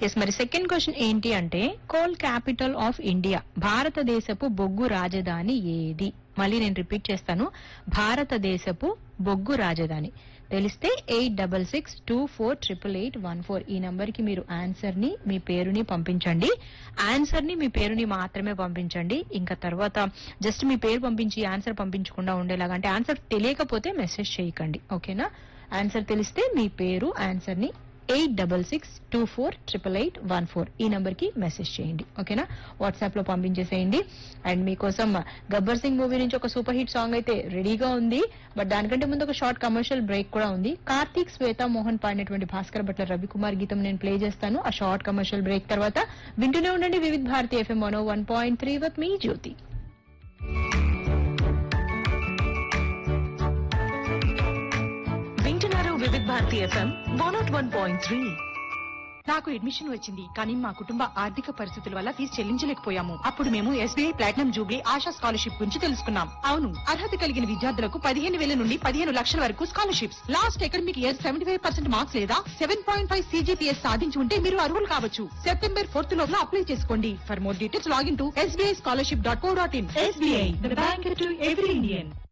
yes మరి second question ఏంటి అంటే కోల్ క్యాపిటల్ ఆఫ్ ఇండియా భారతదేశపు బొగ్గు రాజధాని ఏది మళ్ళీ నేను రిపీట్ చేస్తాను భారతదేశపు బొగ్గు రాజధాని తెలిస్తే eight double six two four triple eight one four ఈ నంబర్ కి మీరు ఆన్సర్ ని మీ పేరుని పంపించండి ఆన్సర్ ని మీ పేరుని మాత్రమే పంపించండి ఇంకా తర్వాత జస్ట్ మీ పేరు పంపించి ఆన్సర్ పంపించకుండా ఉండేలాగా అంటే ఆన్సర్ తెలియకపోతే మెసేజ్ చేయకండి ఓకేనా ఆన్సర్ తెలిస్తే మీ పేరు ఆన్సర్ ని eight double six two four triple eight one four ఈ నంబర్ కి మెసేజ్ చేయండి ఓకేనా వాట్సాప్ లో పంపించేసేయండి అండ్ మీకోసం గబ్బర్ సింగ్ మూవీ నుంచి ఒక సూపర్ హిట్ సాంగ్ అయితే రెడీగా ఉంది బట్ దానికంటే ముందు ఒక షార్ట్ కమర్షియల్ బ్రేక్ కూడా ఉంది కార్తీక్ శ్వేత మోహన్ పాడినటువంటి భాస్కర్ భట్ల రవికుమార్ గీతం నేను ప్లే చేస్తాను ఆ షార్ట్ కమర్షియల్ బ్రేక్ తర్వాత వింటూనే ఉండండి వివిధ్ భారతి ఎఫ్ఎం మనో వన్ పాయింట్ త్రీ వత్ మీ జ్యోతి వింటున్నారు Vividh Bharati FM one nought one point three నాకు అడ్మిషన్ వచ్చింది కానీ మా కుటుంబ ఆర్థిక పరిస్థితుల వల్ల ఫీజు చెల్లించలేకపోయాము అప్పుడు మేము SBI platinum jubilee Asha scholarship గురించి తెలుసుకున్నాం అవును అర్హత కలిగిన విద్యార్థులకు పదిహేను వేల నుండి పదిహేను లక్షల వరకు scholarships last academic year seventy five percent marks లేదా సెవెన్ పాయింట్ ఫైవ్ సీజీపీఎస్ సాధించి ఉంటే మీరు అర్హులు కావచ్చు సెప్టెంబర్ ఫోర్త్ లోపల అప్లై చేసుకోండి for more details login to SBI scholarship dot co dot in SBI bank to every Indian